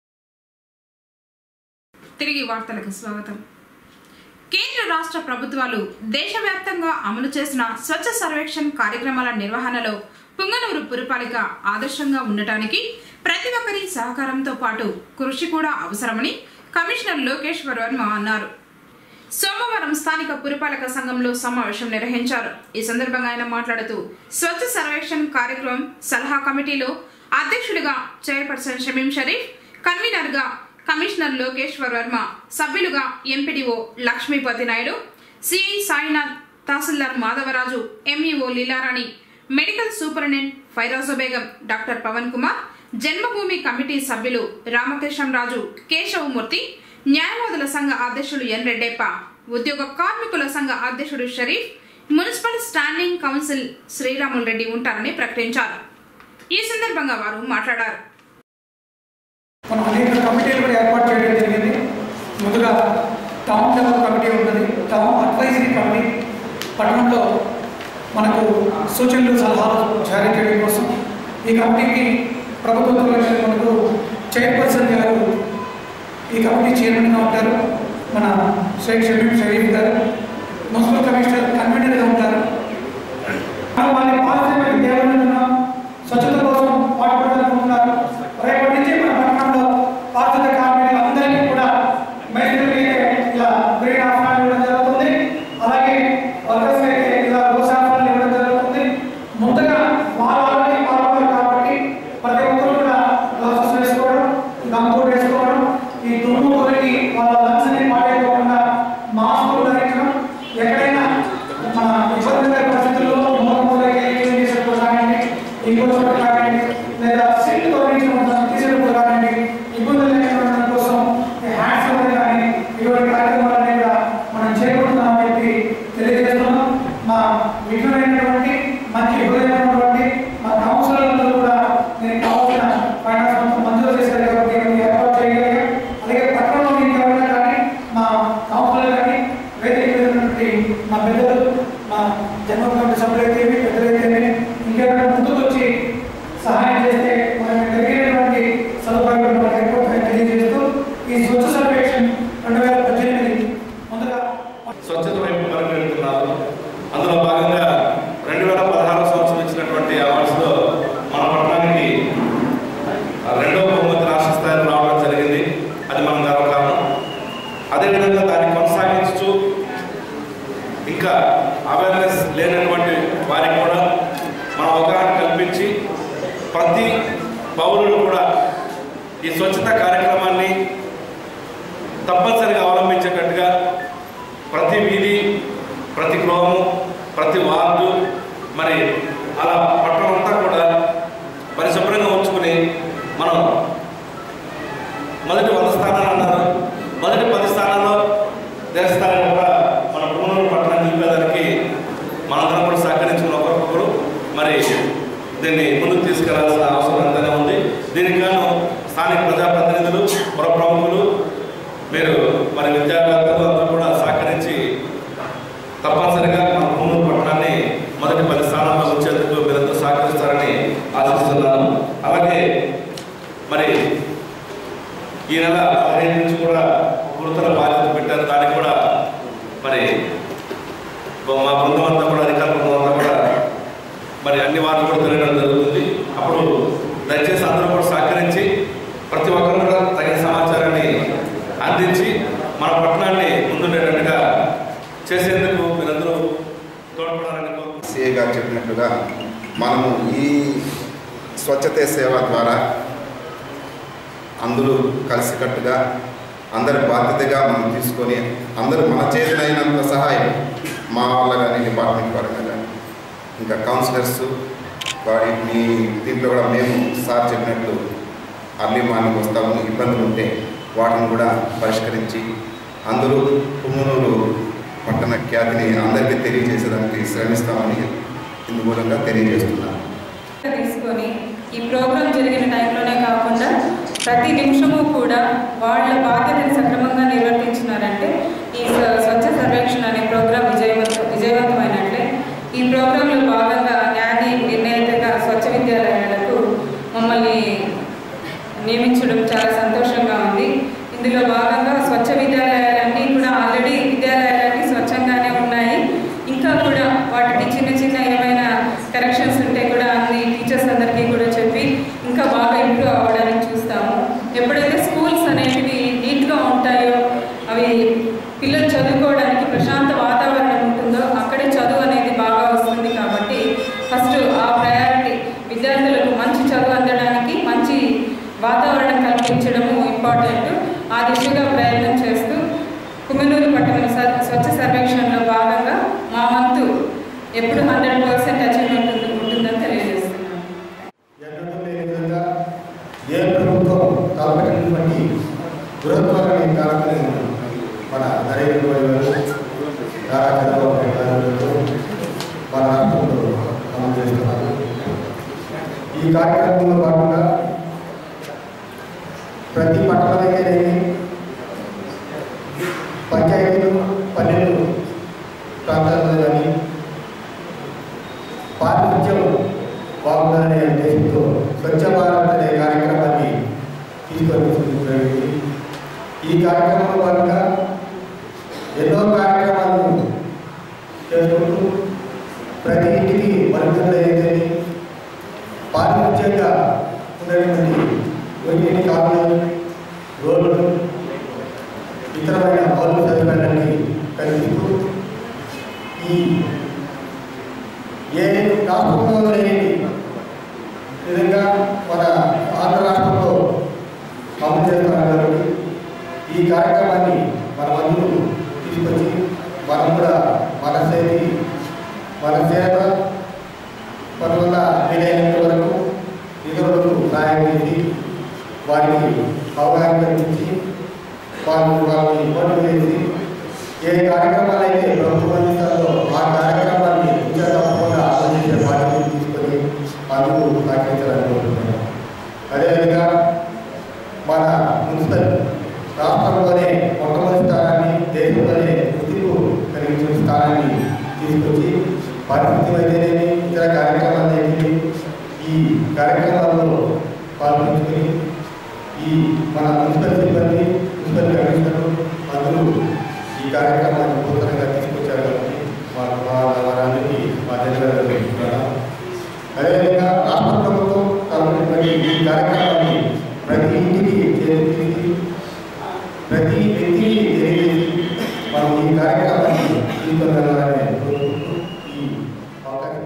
తిరిగి వార్తలకు స్వాగతం కేంద్ర రాష్ట్ర ప్రభుత్వాలు దేశవ్యాప్తంగా అమలు చేసిన స్వచ్ఛ సర్వేక్షణ్ కార్యక్రమాల నిర్వహణలో పుంగనూరు పురపాలిక ఆదర్శంగా ఉండటానికి ప్రతి ఒక్కరి సహకారంతో పాటు కృషి కూడా అవసరమని కమిషనర్ లోకేశ్వర్ వర్మ అన్నారు సోమవారం స్థానిక పురపాలక సంఘంలో సమావేశం నిర్వహించారు ఈ సందర్భంగా ఆయన మాట్లాడుతూ స్వచ్ఛ సర్వేక్షణ్ కార్యక్రమం సలహా కమిటీలో అధ్యక్షుడిగా చైర్పర్సన్ షమీం షరీఫ్ కన్వీనర్ గా కమిషనర్ లోకేశ్వర్ వర్మ సభ్యులుగా ఎంపీడీఓ లక్ష్మీపతి నాయుడు సిఐ సాయినాథ్ తహసీల్దార్ Madhavaraju MEO Leelarani medical superintendent Pairaju Begum doctor Pavan Kumar Janmabhoomi committee సభ్యులు రామకృష్ణంరాజు కేశవమూర్తి న్యాయవాదుల సంఘ అధ్యక్షుడు ఎన్ రెడ్డెప్ప ఉద్యోగ కార్మికుల సంఘ అధ్యక్షుడు Sharif municipal standing council Sriramulu Reddy ఉంటారని ప్రకటించారు ఈ సందర్భంగా వారు మాట్లాడారు మనం అనేక కమిటీలు కూడా ఏర్పాటు చేయడం జరిగింది ముందుగా టౌన్ లెవెల్ కమిటీ ఉన్నది టౌన్ అడ్వైజరీ కమిటీ పట్టణంలో మనకు సూచనలు సలహాలు జారీ చేయడం కోసం ఈ కమిటీకి ప్రభుత్వ తరఫున మనకు చైర్పర్సన్ గారు ఈ కమిటీ చైర్మన్గా ఉంటారు మన షేక్ షబీబ్ షరీఫ్ గారు మున్సిపల్ కమిషనర్ కన్వీనర్గా ఉంటారు మనం వాళ్ళని పారిశ్రామిక దేవాలయంలో స్వచ్ఛత కోసం పాటుపడాలనుకుంటున్నారు రేపటి నుంచి మన పట్టణంలో పారిశుద్ధ కార్మికులు అందరికీ కూడా మేస్త్రికి ఇలా గ్రీన్ ఆఫ్రాన్ ఇవ్వడం జరుగుతుంది అలాగే వర్కర్స్ అయితే ఇలా రోస్ ఆఫ్రాన్ ఇవ్వడం జరుగుతుంది ముందుగా వాళ్ళ ఆల్రెడీ పాల్గొన్నారు కాబట్టి ప్రతి ఒక్కరు కూడా గ్లాసెస్ వేసుకోవడం గంపూట్ వేసుకోవడం ఈ దుమ్ము కొరికి వాళ్ళ లంగ్స్ ని పాడైపోకుండా మాస్కులు ధరించడం ఎక్కడైనా మన ఇబ్బంది ఈ స్వచ్ఛత కార్యక్రమాన్ని తప్పనిసరిగా అవలంబించేటట్టుగా ప్రతి వీధి ప్రతి గృహము ప్రతి వార్డు మరి అలా పట్టణం అంతా కూడా పరిశుభ్రంగా ఉంచుకుని మనం మొదటి వంద స్థానాలు అన్నారు మొదటి పది స్థానాల్లో దేశ స్థాయిలో కూడా మన పునరు పట్టణాన్ని నిలిపేదానికి మనందరం కూడా సహకరించుకున్న ఒకరికొకరు మరి దీన్ని ముందుకు తీసుకెళ్లాల్సిన అవసరం ఎంతైనా ఉంది దీనికి గాను స్థానిక ప్రజాప్రతినిధులు పుర ప్రముఖులు మీరు మరి విద్యావేత్తలు అందరూ కూడా సహకరించి తప్పనిసరిగా మన పునరు పట్టణాన్ని మొదటి పది స్థానాల్లో ఉంచేందుకు మీరందరూ సహకరిస్తారని ఆశిస్తున్నాను అలాగే మరి ఈ నెల పదిహేను నుంచి కూడా గురుతర బాధ్యత పెట్టారు దానికి కూడా మరి మా బృందం అంతా కూడా అధికార బృందం అంతా కూడా మరి అన్ని వార్తలు కూడా తిరగడం జరుగుతుంది అప్పుడు దయచేసి అందరూ కూడా సహకరించి ప్రతి ఒక్కరు కూడా తగిన సమాచారాన్ని అందించి మన పట్టణాన్ని ముందుండేటట్టుగా చేసేందుకు మీరందరూ తోడ్పడాలని కోరుకుంటున్నాను. సిఏ గారు చెప్పినట్టుగా మనము ఈ స్వచ్ఛతే సేవ ద్వారా అందరూ కలిసికట్టుగా అందరి బాధ్యతగా మనం తీసుకొని అందరూ మన చేతనైనంత సహాయం మా వల్ల కానీ డిపార్ట్మెంట్ పరంగా కానీ ఇంకా కౌన్సిలర్స్ వారి మీ దీంట్లో కూడా మేము సార్ చెప్పినట్లు అర్లీ మార్నింగ్ వస్తాము ఇబ్బందులు ఉంటే వాటిని కూడా పరిష్కరించి అందరూ పుమ్మనూరు పట్టణ ఖ్యాతిని అందరికీ తెలియజేసేదానికి శ్రమిస్తామని ఇందుమూలంగా తెలియజేస్తున్నాను తీసుకొని ఈ ప్రోగ్రాం జరిగిన టైంలోనే కాకుండా ప్రతి నిమిషము కూడా వాళ్ళ బాధ్యతను సక్రమంగా నిర్వర్తించినారంటే ఈ స్వ- స్వచ్ఛ సర్వేక్షణ అనే ప్రోగ్రాం విజయవంత విజయవంతమైనట్లే ఈ ప్రోగ్రాంలో భాగంగా న్యాయ నిర్ణేతగా స్వచ్ఛ విద్యాలయాలకు మమ్మల్ని నియమించడం చాలా సంతోషంగా ఉంది ఇందులో భాగంగా స్వచ్ఛ విద్యాలయాలన్నీ కూడా ఆల్రెడీ విద్యాలయాలన్నీ స్వచ్ఛంగానే ఉన్నాయి ఇంకా కూడా వాటికి చిన్న చిన్న ఏమైనా కరెక్షన్స్ ఉంటే కూడా అన్ని టీచర్స్ అందరికీ కూడా చెప్పి ఇంకా బాగా ఇంప్రూవ్ అవ్వడానికి చూస్తాము ఎప్పుడైతే స్కూల్స్ అనేటివి నీట్గా ఉంటాయో అవి పిల్లలు చదువుకోవడానికి ప్రశాంత వాతావరణం ఉంటుందో అక్కడే చదువు అనేది బాగా వస్తుంది కాబట్టి ఫస్ట్ ఆ ప్రయారిటీ విద్యార్థులకు మంచి చదువు అందడానికి మంచి వాతావరణం కల్పించడము ఇంపార్టెంట్ ఆ దిశగా ప్రయత్నం చేస్తూ కుమ్మనూరు పట్టణం స- స్వచ్ఛ సర్వేక్షణలో భాగంగా మా వంతు ఎప్పుడు హండ్రెడ్ పర్సెంట్ అచీవ్మెంట్ ఉంటుంది- ఉంటుందని తెలియజేస్తున్నాను విధంగా ఏ ప్రభుత్వం తలపెట్టినటువంటి బృహత్వరమైన కార్యక్రమం మన నరేంద్ర మోడీ గారు నారా చంద్రబాబు నాయుడు గారు మన రాష్ట్రంలో అమలు చేస్తున్నారు ఈ కార్యక్రమంలో భాగంగా ప్రతి పట్టణమైతేనేమి పంచాయతీలు పల్లెలు ప్రాంతాల్లో కానీ పారిశుధ్యం బాగుందనే ఉద్దేశంతో స్వచ్ఛ భారత్ అనే కార్యక్రమాన్ని తీసుకొని జరిగింది ఈ కార్యక్రమంలో భాగంగా ఎన్నో కార్యక్రమాలు చేసుకుంటూ ప్రతి ఇంటికి మరుగుదొడ్లు అయ్యేదని పారిశుధ్యంగా ఉన్నటువంటి వైద్యుని కాలువలు రోడ్లు ఇతరమైన మౌలిక సదుపాయాలన్నీ కల్పిస్తూ ఈ ఏ రాష్ట్రంలో లేని విధంగా మన ఆంధ్ర రాష్ట్రంలో అమలు చేస్తున్నారు కాబట్టి ఈ కార్యక్రమాన్ని మన మందులు తీసుకొచ్చి మనం కూడా మన శైలి మన సేవ మన వల్ల వీలైనంత వరకు ఇతరులకు సహాయం చేసి వారికి అవగాహన కల్పించి వాళ్ళు వాళ్ళని ఇబ్బంది చేసి ఏ కార్యక్రమాలు అయితే ప్రభుత్వం అందిస్తారో ఆ కార్యక్రమాన్ని ఇంకా తప్పకుండా ఆలోచించే బాధ్యత తీసుకొని అందుకు సహకరించాలని కోరుతున్నాను అదేవిధంగా మన మున్సిపల్ రాష్ట్రంలోనే మొట్టమొదటి స్థానాన్ని దేశంలోనే గుర్తింపు కలిగించిన స్థానాన్ని తీసుకొచ్చి పరిస్థితి అయితేనేమి ఇతర కార్యక్రమాలు ఏంటి ఈ కార్యక్రమాల్లో పాల్గొంచుకొని ఈ మన మున్సిపల్ సిబ్బంది మున్సిపల్ కమిషనర్ అందరూ ఈ కార్యక్రమాన్ని నూతనంగా తీసుకొచ్చారు కాబట్టి వారు వాళ్ళ వారందరికీ మా ధన్యవాదాలు అదేవిధంగా రాష్ట్ర ప్రభుత్వం తలపెట్టినటువంటి ఈ కార్యక్రమాన్ని ప్రతి ఇంటికి చేసి ప్రతి వ్యక్తికి తెలియజేసి మనం ఈ కార్యక్రమాన్ని తీసుకెళ్ళాలనే కోరుకుంటూ ఈ అవకాశం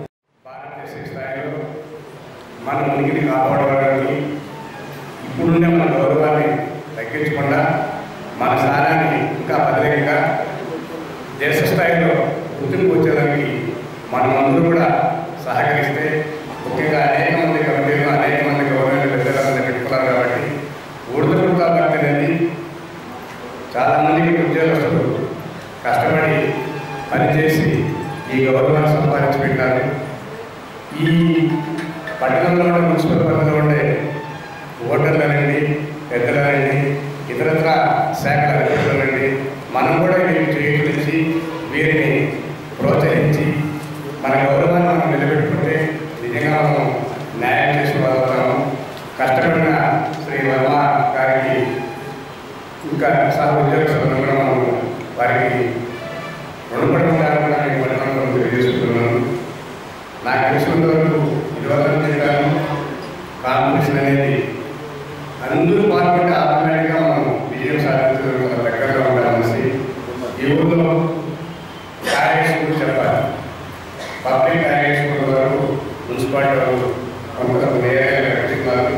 స్థాయిలో మన ఉనికిని కాపాడడానికి ఇప్పుడున్న మన గౌరవ గౌరవాన్ని తగ్గించకుండా మన స్థానాన్ని ఇంకా బదిలీగా దేశ స్థాయిలో గుర్తింపు వచ్చేదానికి మనమందరూ కూడా సహకరిస్తే ముఖ్యంగా అనేక మంది కమిటీలు అనేక మంది గవర్నమెంట్ పెద్దలందరూ పెట్టుకున్నారు కాబట్టి ఉడతపుడతా భక్తి అనేది చాలా మందికి ఉద్యోగస్తులు కష్టపడి పనిచేసి ఈ గౌరవాన్ని సంపాదించి పెట్టారు ఈ పట్టణంలో ఉండే మున్సిపల్ పరిధిలో ఉండే ఓటర్లనండి పెద్దలనండి ఇతరత్ర శాఖల అధికారులనండి మనం కూడా వీరికి చేయించి వీరిని ప్రోత్సహించి మన గౌరవాన్ని మనం నిలబెట్టుకుంటే నిజంగా మనం న్యాయం చేసిన వాళ్ళము కష్టపడిన శ్రీ వర్మ గారికి ఇంకా సహ ఉద్యోగస్తులను కూడా మనం వారికి రుణపడి ఉండాలని కూడా నేను పట్టణంలో తెలియజేస్తున్నాను నాకు తెలిసినంత వరకు ఇరవై చెప్పాను కాంపిటీషన్ అనేది అందరూ పాల్గొంటే ఆటోమేటిక్గా మనం విజయం సాధించడం మన దగ్గరగా ఉండాలనేసి ఈ ఊళ్ళో టార్గెట్స్ గురించి చెప్పాలి పబ్లిక్ టార్గెట్స్ వరకు మున్సిపాలిటీ వారు కొంత నేరేగా కట్టుకున్నారు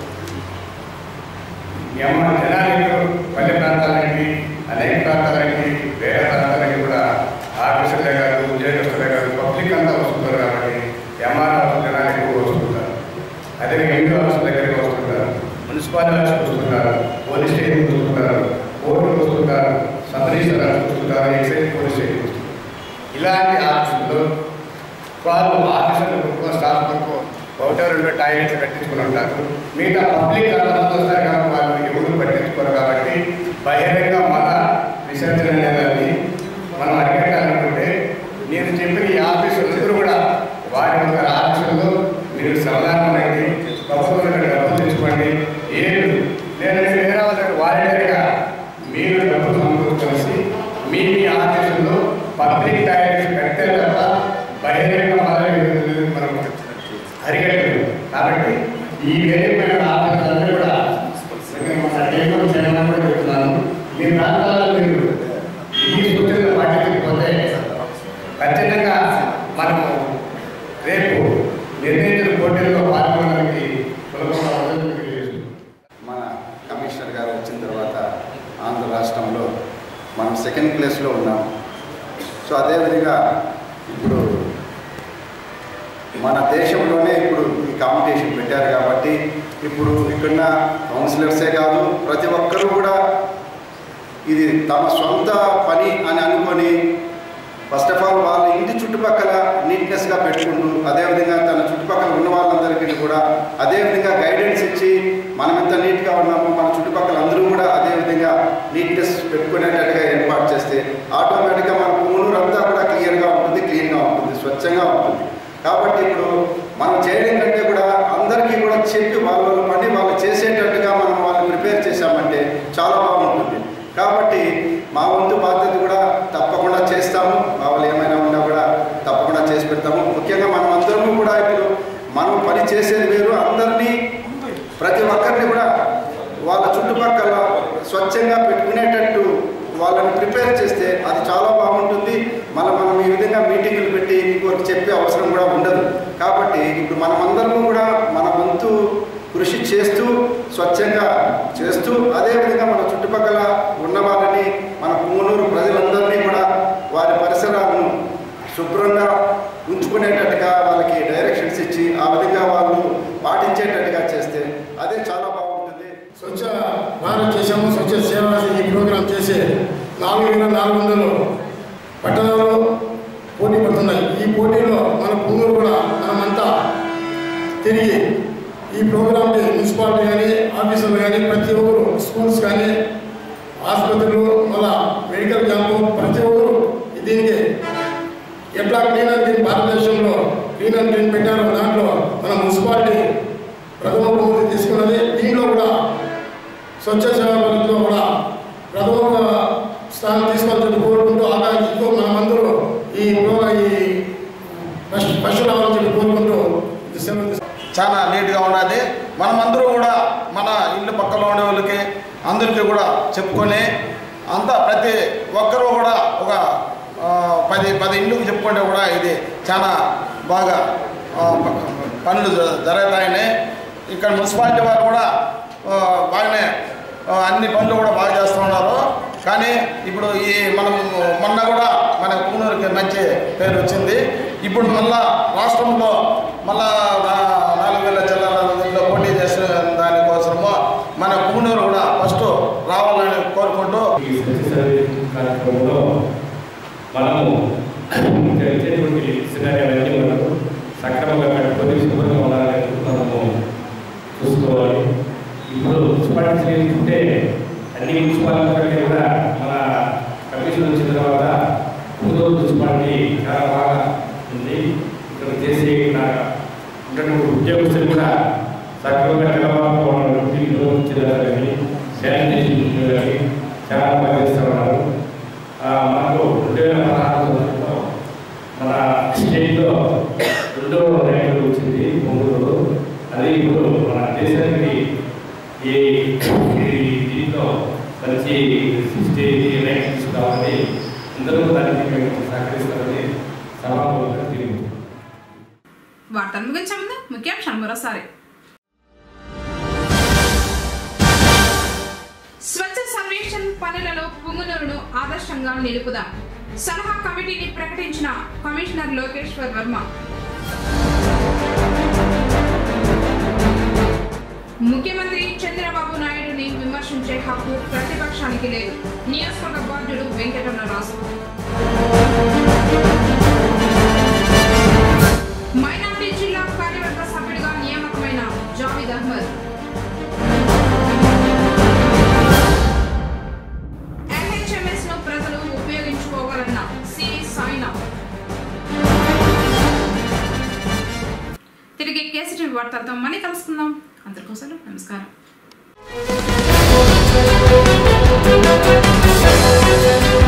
ఏమన్నా జనాలు పల్లె ప్రాంతాలకి అనేక ప్రాంతాలకి వేరే ప్రాంతాలకి కూడా ఆఫీసర్లే కాదు ఉద్యోగస్తులే కాదు పబ్లిక్ అంతా వస్తున్నారు కాబట్టి ఎంఆర్ఆర్ జనాలు ఎక్కువ వస్తుంటారు అదే ఎంపీ ఆఫీస్ దగ్గరికి వస్తుంటారు మున్సిపాలిటీ ఆఫీస్కి వస్తుంటారు పోలీస్ స్టేషన్కి వస్తుంటారు కోర్టుకు వస్తుంటారు సబ్ రిజిస్టర్ ఆఫీస్కి వస్తుంటారు ఎక్సైజ్ పోలీస్ స్టేషన్కి వస్తుంటారు ఇలాంటి ఆఫీసుల్లో వాళ్ళు ఆఫీసులు ఎక్కువ స్టాఫ్ వరకు ఒకటో రెండు టాయిలెట్లు కట్టించుకుని ఉంటారు మిగతా పబ్లిక్ అంతమంది వస్తారు కాబట్టి వాళ్ళు ఎవరు పట్టించుకోరు కాబట్టి బహిరంగ మత విసర్జన అనేది మనం అరికట్టాలనుకుంటే నేను చెప్పిన ఈ ఆఫీసులందరూ కూడా వారి యొక్క ఆఫీసుల్లో మీరు సమాధానమైంది ప్రభుత్వం దగ్గర డబ్బులు తెచ్చుకోండి ఏడు లేదంటే వేరే వాళ్ళ దగ్గర వాలంటీర్గా మీరు డబ్బులు సమకూర్చి మీ మీ ఆఫీసుల్లో పబ్లిక్ టాయిలెట్స్ కడితే తప్ప బహిరంగ మత మనం అరికట్టలేదు కాబట్టి ఈ వేదికమైన ఆఫీసులన్నీ కూడా నేను మన టేబుల్ చేయమని కూడా చెప్తున్నాను మీ ప్రాంతాల్లో మీరు ఈ సూచనలు పాటించకపోతే ఖచ్చితంగా మనము రేపు నిర్ణయించిన పోటీల్లో పాల్గొనడానికి సులభంగా ఉందని తెలియజేస్తున్నాను. మన కమిషనర్ గారు వచ్చిన తర్వాత ఆంధ్ర రాష్ట్రంలో మనం సెకండ్ ప్లేస్లో ఉన్నాం సో అదేవిధంగా ఇప్పుడు మన దేశంలోనే ఇప్పుడు ఈ కాంపిటీషన్ పెట్టారు కాబట్టి ఇప్పుడు ఇక్కడున్న కౌన్సిలర్సే కాదు ప్రతి ఒక్కరూ కూడా ఇది తమ సొంత పని అని అనుకొని ఫస్ట్ ఆఫ్ ఆల్ వాళ్ళ ఇంటి చుట్టుపక్కల నీట్నెస్గా పెట్టుకుంటూ అదేవిధంగా తన చుట్టుపక్కల ఉన్న వాళ్ళందరికీ కూడా అదేవిధంగా గైడెన్స్ ఇచ్చి మనం ఎంత నీట్గా ఉన్నామో మన చుట్టుపక్కల అందరూ కూడా అదేవిధంగా నీట్నెస్ పెట్టుకునేటట్టుగా ఏర్పాటు చేస్తే ఆటోమేటిక్గా మన పువ్వునూరు అంతా కూడా క్లియర్గా ఉంటుంది క్లీన్గా ఉంటుంది స్వచ్ఛంగా ఉంటుంది కాబట్టి ఇప్పుడు మనం చేయడం కంటే కూడా అందరికీ కూడా చెప్పి వాళ్ళ వాళ్ళ పని వాళ్ళు చేసేటట్టుగా మనం వాళ్ళు ప్రిపేర్ చేశామంటే చాలా బాగుంటుంది కాబట్టి మా వంతు బాధ్యత కూడా తప్పకుండా చేస్తాము మా వాళ్ళు ఏమైనా ఉన్నా కూడా తప్పకుండా చేసి పెడతాము ముఖ్యంగా మనం అందరము కూడా ఇప్పుడు మనం పని చేసేది వేరు అందరినీ ప్రతి ఒక్కరిని కూడా వాళ్ళ చుట్టుపక్కల స్వచ్ఛంగా పెట్టుకునేటట్టు వాళ్ళని ప్రిపేర్ చేస్తే అది చాలా బాగుంటుంది మళ్ళీ మనం ఈ విధంగా మీటింగులు పెట్టి ఇంకొకరికి చెప్పే అవసరం కూడా ఉండదు కాబట్టి ఇప్పుడు మనం అందరము కూడా మన వంతు కృషి చేస్తూ స్వచ్ఛంగా చేస్తూ అదేవిధంగా మన చుట్టుపక్కల ఉన్న వాళ్ళని మన పుంగనూరు ప్రజలందరినీ కూడా వారి పరిసరాలను శుభ్రంగా ఉంచుకునేటట్టుగా వాళ్ళకి డైరెక్షన్స్ ఇచ్చి ఆ విధంగా వాళ్ళు పాటించేటట్టుగా చేస్తే అదే చాలా బాగుంటుంది స్వచ్ఛ భారత్ చేశాము స్వచ్ఛ సేవ ఈ ప్రోగ్రాం చేసి నాలుగు వేల నాలుగు వందలు పట్టణంలో పోటీ పడుతున్నాయి ఈ పోటీలో మన పుంగూరు కూడా మనమంతా తిరిగి ఈ ప్రోగ్రాంకి మున్సిపాలిటీ కానీ ఆఫీసులు కానీ ప్రతి ఒక్కరు స్కూల్స్ కానీ ఆసుపత్రులు మళ్ళా మెడికల్ క్యాంపు ప్రతి ఒక్కరు దీనికి ఎట్లా క్లీన్ అండ్ క్లీన్ భారతదేశంలో క్లీన్ అండ్ క్లీన్ పెట్టారో దాంట్లో మన మున్సిపాలిటీ ప్రథమ బహుమతి తీసుకున్నది దీంట్లో కూడా స్వచ్ఛ సేవా పద్ధతిలో కూడా ప్రథమ స్థానం తీసుకోవాలని కోరుకుంటూ ఆకాంక్షతో మనమందరూ ఈ ప్రో- ఈ ఫస్ట్ ఫస్ట్ రావాలని చెప్పి కోరుకుంటూ ఈ సెలవు తీసుకుంటున్నాను. చాలా నీట్గా ఉన్నది మనమందరూ కూడా మన ఇల్లు పక్కన ఉండే వాళ్ళకి అందరికీ కూడా చెప్పుకొని అంతా ప్రతి ఒక్కరూ కూడా ఒక ఆ, పది పది ఇళ్ళకి చెప్పుకుంటే కూడా ఇది చాలా బాగా ఆ, ప- పనులు జ- జరుగుతాయని ఇక్కడ మున్సిపాలిటీ వారు కూడా ఆ, బాగానే ఆ, అన్ని పనులు కూడా బాగా చేస్తూ ఉన్నారు కానీ ఇప్పుడు ఈ మనం మొన్న కూడా మన పూనూరుకి మంచి పేరు వచ్చింది ఇప్పుడు మళ్ళా రాష్ట్రంలో మళ్ళా నా- నాలుగు వేల జిల్లాలలో పోటీ చేసిన దానికోసము మన పూనూరు కూడా ఫస్ట్ రావాలని కోరుకుంటూ ఈ స్వచ్ఛ సర్వేక్షణ కార్యక్రమంలో మనము జరిగేటువంటి సినారీ మనకు సక్రమంగా కట్టుకొని శుభ్రంగా ఉండాలని మనము చూసుకోవాలి ఇప్పుడు మున్సిపాలిటీ ఏంటంటే అన్ని మున్సిపాలిటీ కంటే కూడా మన కమిషన్ వచ్చిన తర్వాత పునూరు మున్సిపాలిటీ చాలా బాగా ఉంది ఇక్కడ చేసే ఇక్కడ ఉన్నటువంటి ఉద్యోగస్తులు కూడా సక్రమంగా నిలబడుకోవడం దీంట్లో కానీ శానిటేషన్ కానీ చాలా బాగా చేస్తూ ఉన్నారు ఆ, మనకు రెండు వేల పదహారు సంవత్సరంలో మన స్టేట్లో రెండో ర్యాంకులు వచ్చింది పొంగులు అది ఇప్పుడు మన దేశానికి ఈ ఈ దీంట్లో మంచి స్టేజ్ ర్యాంక్ తీసుకురావాలని అందరూ దానికి మేము సహకరిస్తారని సభాపూర్వకంగా తెలియదు వార్తలు ముగించే ముందు ముఖ్యాంశాలు మరోసారి స్వచ్ఛ సర్వేక్షణ్ పనులలో పుంగునూరును ఆదర్శంగా నిలుపుదాం సలహా కమిటీని ప్రకటించిన కమిషనర్ లోకేశ్వర్ వర్మ ముఖ్యమంత్రి చంద్రబాబు నాయుడుని విమర్శించే హక్కు ప్రతిపక్షానికి లేదు నియోజకవర్గ బాధ్యుడు వెంకటరమణరాజు మైనార్టీ జిల్లా కార్యవర్గ సభ్యుడిగా నియామకమైన జావీద్ అహ్మద్ ఎన్హెచ్ఎంఎస్ ను ప్రజలు ఉపయోగించుకోవాలన్న సిరి సాయినాథ్ తిరిగి కేసీటీవీ వార్తలతో మళ్ళీ కలుసుకుందాం అందరికోసం నమస్కారం